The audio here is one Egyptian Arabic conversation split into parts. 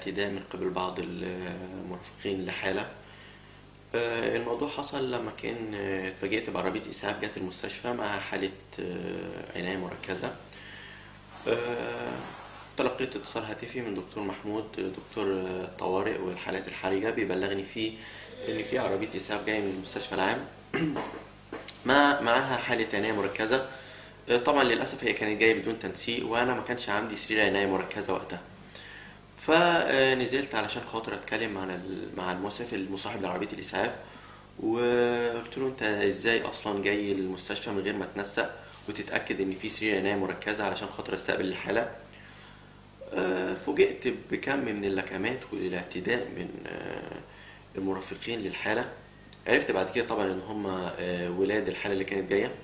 بالاعتداء من قبل بعض المرافقين لحالة آه، الموضوع حصل لما كان آه، اتفاجئت بعربية إسعاف جت المستشفى مع حالة آه، عناية مركزة آه، تلقيت اتصال هاتفي من دكتور محمود دكتور الطوارئ والحالات الحرجة بيبلغني فيه إن في عربية إسعاف جاية من المستشفى العام مع معاها حالة عناية مركزة آه، طبعا للأسف هي كانت جاية بدون تنسيق وأنا ما كانش عندي سرير عناية مركزة وقتها فنزلت علشان خاطر اتكلم مع ال- مع المسعف المصاحب لعربيه الاسعاف وقلت له انت ازاي اصلا جاي المستشفى من غير ما تنسق وتتاكد ان في سرير عنايه مركزه علشان خاطر استقبل الحاله آه، فوجئت بكم من اللكمات والاعتداء من آه، المرافقين للحاله عرفت بعد كده طبعا ان هم آه، ولاد الحاله اللي كانت جايه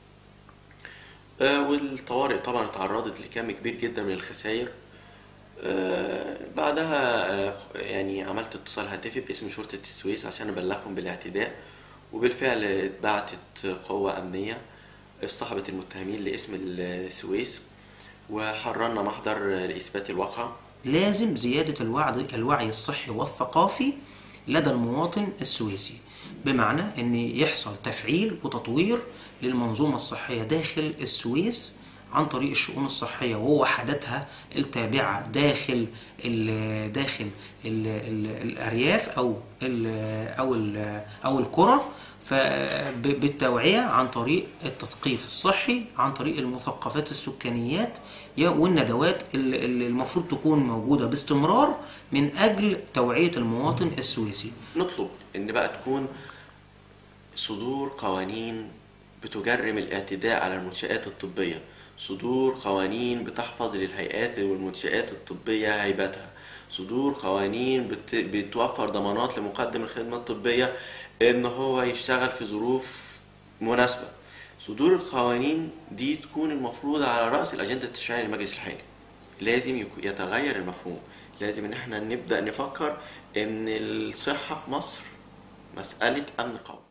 آه، والطوارئ طبعا اتعرضت لكم كبير جدا من الخسائر آه، بعدها آه، يعني عملت اتصال هاتفي باسم شرطة السويس عشان أبلغهم بالاعتداء وبالفعل اتبعتت قوة أمنية اصطحبت المتهمين لاسم السويس وحررنا محضر لإثبات الواقعة لازم زيادة الوعي, الوعي الصحي والثقافي لدى المواطن السويسي بمعنى ان يحصل تفعيل وتطوير للمنظومة الصحية داخل السويس عن طريق الشؤون الصحية ووحداتها التابعة داخل ال داخل ال ال الأرياف أو ال أو ال أو القرى فبالتوعية عن طريق التثقيف الصحي عن طريق المثقفات السكانيات يا- والندوات اللي اللي المفروض تكون موجودة باستمرار من أجل توعية المواطن السويسي نطلب إن بقى تكون صدور قوانين بتجرم الاعتداء على المنشآت الطبية صدور قوانين بتحفظ للهيئات والمنشآت الطبية هيبتها صدور قوانين بت... بتوفر ضمانات لمقدم الخدمة الطبية إن هو يشتغل في ظروف مناسبة صدور القوانين دي تكون المفروض على رأس الأجندة التشريعية للمجلس الحالي لازم يك- يتغير المفهوم لازم ان احنا نبدأ نفكر ان الصحة في مصر مسألة امن قومي